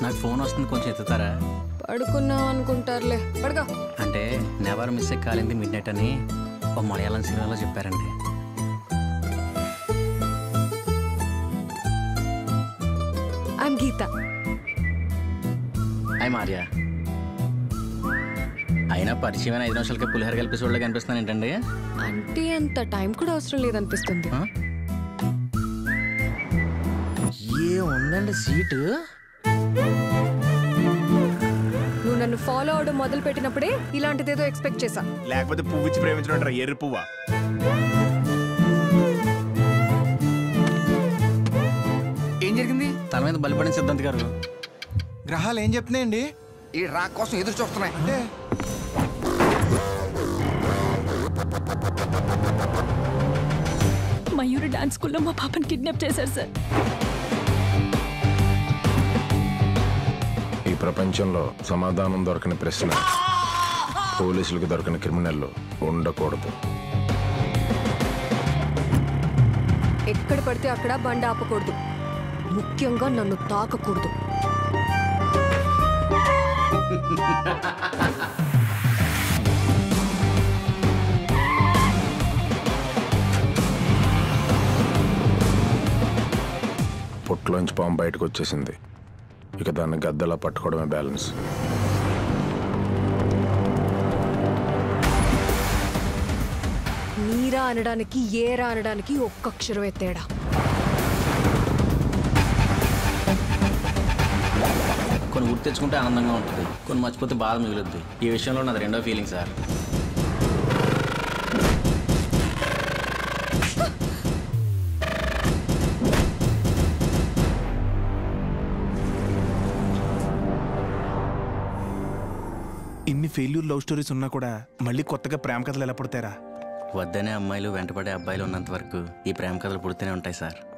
నాకు ఫోన్ వస్తుంది కొంచెం ఎత్తుతారా పడుకున్నాం అనుకుంటారులే పడుకో అంటే నెవర్ మిస్ కాలింది మిడ్ నైట్ అని ఓ మలయాళం సినిమాలో చెప్పారండి ఐమ్ గీత అయి మార్యా అయినా పరిచయమైన ఐదు నిమిషాలకి పులిహోర కలిపి చూడలే కనిపిస్తున్నాను ఏంటండి అంటే అంత టైం కూడా అవసరం లేదనిపిస్తుంది ఆ? ఏ ఉందండి సీటు నువ్వు నన్ను ఫాలో అవడం మొదలు పెట్టినప్పుడే ఇలాంటిదేదో ఎక్స్పెక్ట్ చేశా లేకపోతే పువ్వు ఇచ్చి ప్రేమించడం ఎర్రి పువ్వా ఏం జరిగింది తల మీద బలిపడిన సిద్ధాంత్ గారు గ్రహాలు ఏం చెప్తున్నాయండి ఈ రాక్ కోసం ఎదురు చూస్తున్నాయి అంటే మయూరి డాన్స్ స్కూల్లో మా పాపని కిడ్నాప్ చేశారు సార్ ఈ ప్రపంచంలో సమాధానం దొరకని ప్రశ్న పోలీసులకు దొరకని క్రిమినల్ ఉండకూడదు ఎక్కడ పడితే అక్కడ బండి ఆపకూడదు ముఖ్యంగా నన్ను తాకకూడదు పుట్లోంచి పాము బయటకు వచ్చేసింది ఇక దాన్ని గద్దలా పట్టుకోవడమే బ్యాలెన్స్ నీరా అనడానికి ఏరా అనడానికి ఒక్క అక్షరమే తేడా కొన్ని గుర్తు తెచ్చుకుంటే ఆనందంగా ఉంటుంది కొన్ని మర్చిపోతే బాధ మిగులుద్ది ఈ విషయంలో నాది రెండో ఫీలింగ్ సార్ ఇన్ని ఫెయిల్యూర్ లవ్ స్టోరీస్ ఉన్నా కూడా మళ్ళీ కొత్తగా ప్రేమ కథలు ఎలా పుడతారా వద్దనే అమ్మాయిలు వెంటపడే అబ్బాయిలు ఉన్నంత వరకు ఈ ప్రేమ కథలు పుడుతూనే ఉంటాయి సార్